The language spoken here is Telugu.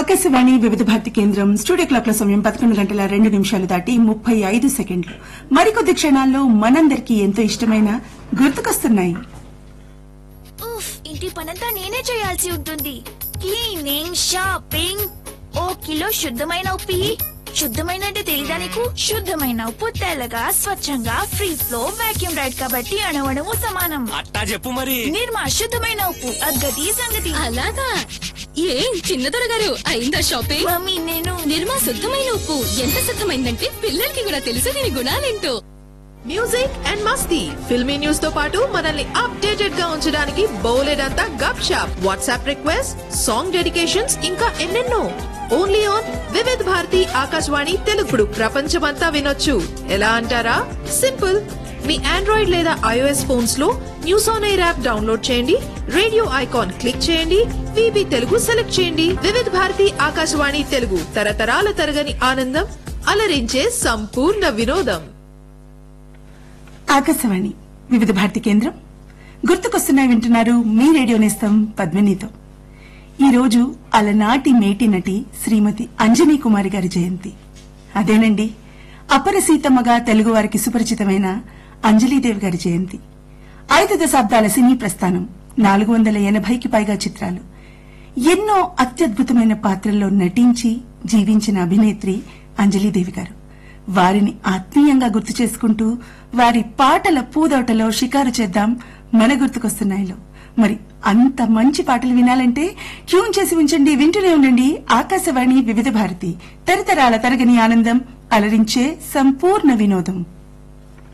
ఆకాశవాణి వివిధ భారతి కేంద్రం స్టూడియో క్లాక్ల సమయం పదకొండు గంటల రెండు నిమిషాలు దాటి ముప్పై ఐదు సెకండ్లు మరికొద్ది క్షణాల్లో మనందరికీ ఎంతో ఇష్టమైన గుర్తుకొస్తున్నాయి ఉఫ్ ఇంటి పనంతా నేనే చేయాల్సి ఉంటుంది క్లీనింగ్ షాపింగ్ ఓ కిలో శుద్ధమైన ఉప్పి శుద్ధమైన అంటే తెలీదా నీకు శుద్ధమైన ఉప్పు తెల్లగా స్వచ్ఛంగా ఫ్రీ ఫ్లో వాక్యూమ్ రైడ్ కాబట్టి అణవణము సమానం అట్టా చెప్పు మరి నిర్మా శుద్ధమైన ఉప్పు అగ్గది సంగతి అలాగా ఏం చిన్నదొర గారు అయిందా షాపింగ్ మమ్మీ నేను నిర్మా శుద్ధమైన ఉప్పు ఎంత శుద్ధమైందంటే పిల్లలకి కూడా తెలుసు దీని గుణాలేంటో మ్యూజిక్ అండ్ మస్తీ ఫిల్మీ న్యూస్ తో పాటు మనల్ని అప్డేటెడ్ గా ఉంచడానికి బౌలెడంతా Gup Shup WhatsApp request song dedications ఇంకా ఎన్నెన్నో ఓన్లీ ఆన్ వివిధ్ భారతి ఆకాశవాణి తెలుగుడు ప్రపంచమంతా వినొచ్చు ఎలా అంటారా సింపుల్ మీ ఆండ్రాయిడ్ లేదా ఐఓఎస్ ఫోన్స్ లో news on air app download చేయండి రేడియో ఐకాన్ క్లిక్ చేయండి విబి తెలుగు సెలెక్ట్ చేయండి వివిధ భారతి ఆకాశవాణి తెలుగు తరతరాల తరగని ఆనందం అలరించే సంపూర్ణ వినోదం ఆకాశవాణి వివిధ భారతి కేంద్రం గుర్తుకొస్తున్నాయి వింటున్నారు మీ రేడియో నేస్తం పద్మినితో ఈ రోజు అలనాటి మేటి నటి శ్రీమతి అంజనీ కుమారి గారి జయంతి అదేనండి అపర సీతమ్మగా తెలుగువారికి సుపరిచితమైన అంజలీదేవి గారి జయంతి ఐదు దశాబ్దాల సినీ ప్రస్థానం నాలుగు వందల ఎనభైకి పైగా చిత్రాలు ఎన్నో అత్యద్భుతమైన పాత్రల్లో నటించి జీవించిన అభినేత్రి అంజలీదేవి గారు వారిని ఆత్మీయంగా గుర్తు చేసుకుంటూ వారి పాటల పూదోటలో షికారు చేద్దాం మన గుర్తుకొస్తున్నాయిలో మరి అంత మంచి పాటలు వినాలంటే ట్యూన్ చేసి ఉంచండి వింటూనే ఉండండి ఆకాశవాణి వివిధ భారతి తరతరాల తరగని ఆనందం అలరించే సంపూర్ణ వినోదం